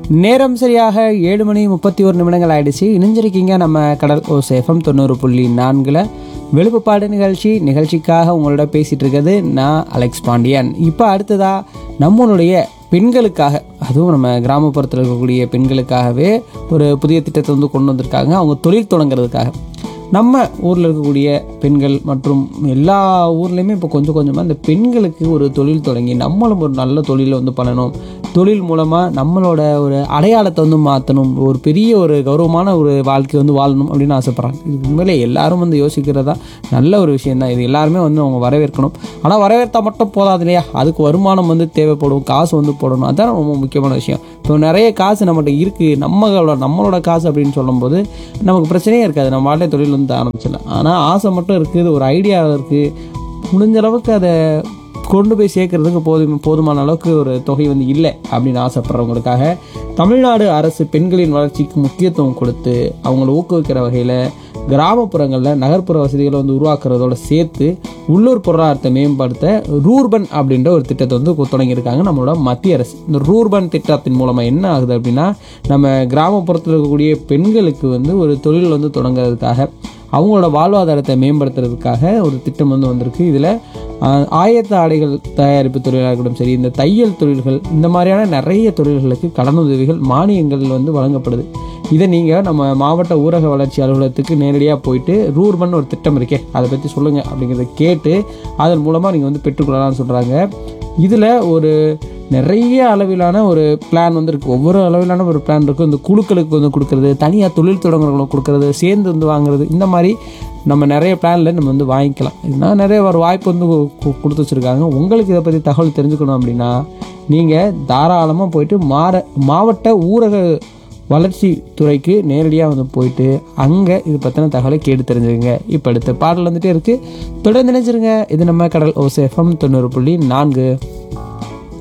நேரம் சரியாக ஏழு மணி முப்பத்தி ஒரு நிமிடங்கள் ஆயிடுச்சு இணைஞ்சிருக்கீங்க நம்ம கடல் ஓசேஃபம் தொண்ணூறு புள்ளி நான்கில் வெளுப்புப்பாடு நிகழ்ச்சி நிகழ்ச்சிக்காக உங்களோட பேசிகிட்டு இருக்கிறது நான் அலெக்ஸ் பாண்டியன் இப்போ அடுத்ததா நம்மளுடைய பெண்களுக்காக அதுவும் நம்ம கிராமப்புறத்தில் இருக்கக்கூடிய பெண்களுக்காகவே ஒரு புதிய திட்டத்தை வந்து கொண்டு வந்திருக்காங்க அவங்க தொழில் தொடங்குறதுக்காக நம்ம ஊரில் இருக்கக்கூடிய பெண்கள் மற்றும் எல்லா ஊர்லேயுமே இப்போ கொஞ்சம் கொஞ்சமாக இந்த பெண்களுக்கு ஒரு தொழில் தொடங்கி நம்மளும் ஒரு நல்ல தொழிலை வந்து பண்ணணும் தொழில் மூலமாக நம்மளோட ஒரு அடையாளத்தை வந்து மாற்றணும் ஒரு பெரிய ஒரு கௌரவமான ஒரு வாழ்க்கை வந்து வாழணும் அப்படின்னு ஆசைப்பட்றாங்க இது உண்மையிலே எல்லாரும் வந்து யோசிக்கிறதா நல்ல ஒரு விஷயம் தான் இது எல்லாருமே வந்து அவங்க வரவேற்கணும் ஆனால் வரவேற்றா மட்டும் போதாது இல்லையா அதுக்கு வருமானம் வந்து தேவைப்படும் காசு வந்து போடணும் அதான் ரொம்ப முக்கியமான விஷயம் இப்போ நிறைய காசு நம்மகிட்ட இருக்குது நம்மளோட நம்மளோட காசு அப்படின்னு சொல்லும்போது நமக்கு பிரச்சனையே இருக்காது நம்ம வாழ்க்கை தொழில் வந்து ஆரம்பிச்சிடலாம் ஆனால் ஆசை மட்டும் இருக்குது ஒரு ஐடியா இருக்குது முடிஞ்ச அளவுக்கு அதை கொண்டு போய் சேர்க்கறதுக்கு போதும் போதுமான அளவுக்கு ஒரு தொகை வந்து இல்லை அப்படின்னு ஆசைப்படுறவங்களுக்காக தமிழ்நாடு அரசு பெண்களின் வளர்ச்சிக்கு முக்கியத்துவம் கொடுத்து அவங்கள ஊக்குவிக்கிற வகையில் கிராமப்புறங்களில் நகர்ப்புற வசதிகளை வந்து உருவாக்குறதோட சேர்த்து உள்ளூர் பொருளாதாரத்தை மேம்படுத்த ரூர்பன் அப்படின்ற ஒரு திட்டத்தை வந்து கு- தொடங்கியிருக்காங்க நம்மளோட மத்திய அரசு இந்த ரூர்பன் திட்டத்தின் மூலமாக என்ன ஆகுது அப்படின்னா நம்ம கிராமப்புறத்தில் இருக்கக்கூடிய பெண்களுக்கு வந்து ஒரு தொழில் வந்து தொடங்குறதுக்காக அவங்களோட வாழ்வாதாரத்தை மேம்படுத்துறதுக்காக ஒரு திட்டம் வந்து வந்திருக்கு இதில் ஆயத்த ஆடைகள் தயாரிப்பு தொழிலாக இருக்கட்டும் சரி இந்த தையல் தொழில்கள் இந்த மாதிரியான நிறைய தொழில்களுக்கு கடனுதவிகள் மானியங்கள் வந்து வழங்கப்படுது இதை நீங்கள் நம்ம மாவட்ட ஊரக வளர்ச்சி அலுவலகத்துக்கு நேரடியாக போயிட்டு ரூர்பன் ஒரு திட்டம் இருக்கே அதை பற்றி சொல்லுங்கள் அப்படிங்கிறத கேட்டு அதன் மூலமாக நீங்கள் வந்து பெற்றுக்கொள்ளலாம்னு சொல்கிறாங்க இதில் ஒரு நிறைய அளவிலான ஒரு பிளான் வந்து இருக்குது ஒவ்வொரு அளவிலான ஒரு பிளான் இருக்கும் இந்த குழுக்களுக்கு வந்து கொடுக்குறது தனியாக தொழில் தொடங்குறவங்களுக்கு கொடுக்குறது சேர்ந்து வந்து வாங்குறது இந்த மாதிரி நம்ம நிறைய பிளானில் நம்ம வந்து வாங்கிக்கலாம் இதுனா நிறைய ஒரு வாய்ப்பு வந்து கு- கு- கொடுத்து வச்சுருக்காங்க உங்களுக்கு இதை பற்றி தகவல் தெரிஞ்சுக்கணும் அப்படின்னா நீங்கள் தாராளமாக போயிட்டு மாற மாவட்ட ஊரக வளர்ச்சி துறைக்கு நேரடியாக வந்து போயிட்டு அங்கே இது பற்றின தகவலை கேட்டு தெரிஞ்சுக்கங்க இப்போ அடுத்த பாடல் வந்துட்டே இருக்குது தொடர்ந்து நினைச்சிருங்க இது நம்ம கடல் ஓசேஃபம் தொண்ணூறு புள்ளி நான்கு